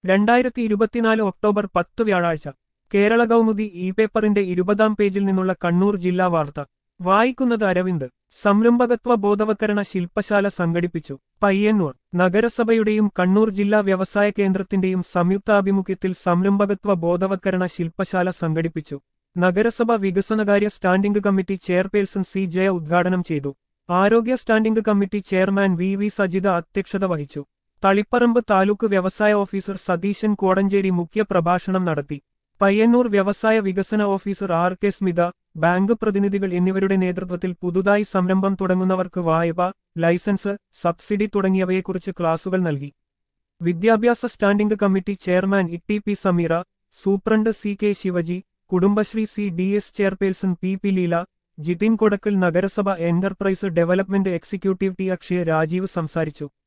രണ്ടായിരത്തി ഇരുപത്തിനാല് ഒക്ടോബർ പത്ത് വ്യാഴാഴ്ച കേരള കൗമുദി ഇ പേപ്പറിന്റെ ഇരുപതാം പേജിൽ നിന്നുള്ള കണ്ണൂർ ജില്ലാ വാർത്ത വായിക്കുന്നത് അരവിന്ദ് സംരംഭകത്വ ബോധവൽക്കരണ ശില്പശാല സംഘടിപ്പിച്ചു പയ്യന്നൂർ നഗരസഭയുടെയും കണ്ണൂർ ജില്ലാ വ്യവസായ കേന്ദ്രത്തിന്റെയും സംയുക്താഭിമുഖ്യത്തിൽ സംരംഭകത്വ ബോധവൽക്കരണ ശില്പശാല സംഘടിപ്പിച്ചു നഗരസഭ വികസനകാര്യ standing committee chairperson C Jaya ഉദ്ഘാടനം ചെയ്തു ആരോഗ്യ standing committee chairman V V Sajitha അധ്യക്ഷത വഹിച്ചു തളിപ്പറമ്പ് താലൂക്ക് വ്യവസായ ഓഫീസർ സതീശൻ കോടഞ്ചേരി മുഖ്യ പ്രഭാഷണം നടത്തി പയ്യന്നൂർ വ്യവസായ വികസന officer R K Smitha bank പ്രതിനിധികൾ എന്നിവരുടെ നേതൃത്വത്തിൽ പുതുതായി സംരംഭം തുടങ്ങുന്നവർക്ക് വായ്പ ലൈസൻസ് സബ്സിഡി തുടങ്ങിയവയെക്കുറിച്ച് ക്ലാസുകൾ നൽകി വിദ്യാഭ്യാസ standing committee chairman E P Sameera superintendent C K Shivaji Kudumbashree C D S chairperson P P Leela Jithin Kodakkal നഗരസഭ enterprise development executive T Akshaya Rajeev സംസാരിച്ചു